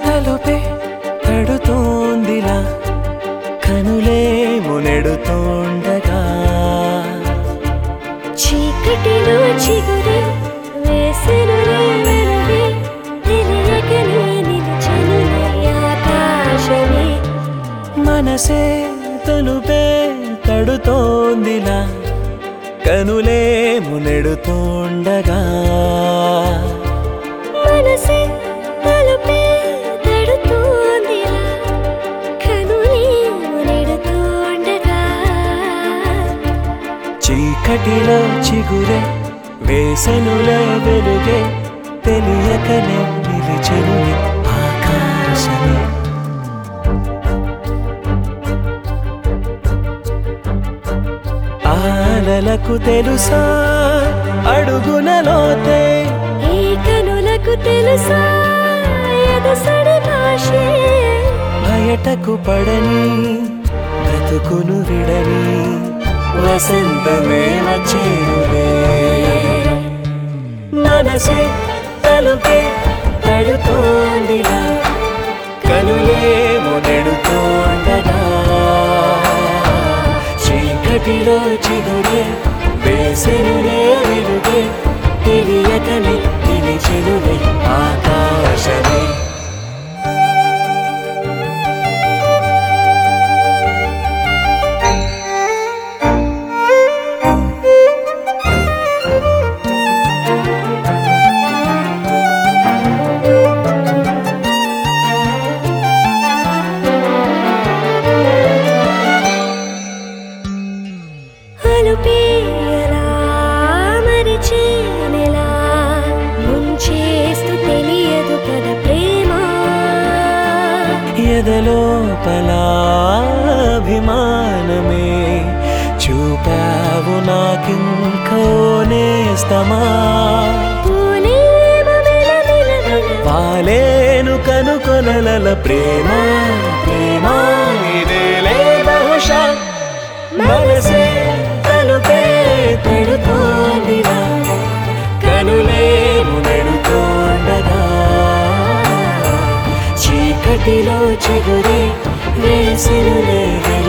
తలుపే తడుతోందిలా కనులే మునెడుతోండగా చీకటిలో చిగురే వేసెనులే వెలుగే తెలియకనే నిలిచెనులే ఆకాశమే మనసే తలుపే తడుతోందిలా కనులే మునెడుతోండగా మనసే తలుపే తడుతోందిలా కనులే నెడుతోండగా చీకటిలో చిగురే వేసనులే వెలుగే తెలియకనే నిలిచెనులే ఆకాశమే ఆలలకు తెలుసా అడుగునలోతే ఈ కనులకు తెలుసా ఎదసడి భాషే బయటకు పడని బ్రతుకును విడని వసంతమే వచ్చేరులే మనసే తలుపే తడుతోందిలా కనులే మొదడుతోండగా చీకటిలో చిగురే వేసెనులే వెలుగే తెలియకని నిలిచెనులే ఆకాశమే అలుపేయలా మరిచేనెలా ముంచేస్తూ తెలియదు కదా ప్రేమ ఎదలోపల అభిమానమే చూపావు నాకింకో నేస్తమా పూలేమ మెలమెలమెల పాలేను కనుకొనల ప్రేమ ప్రేమ ఇదేలే బహుశా మనసే తలుపే తడుతోందిరా కనులే మునెడుతోండగా చీకటిలో చిగురే వేసినులే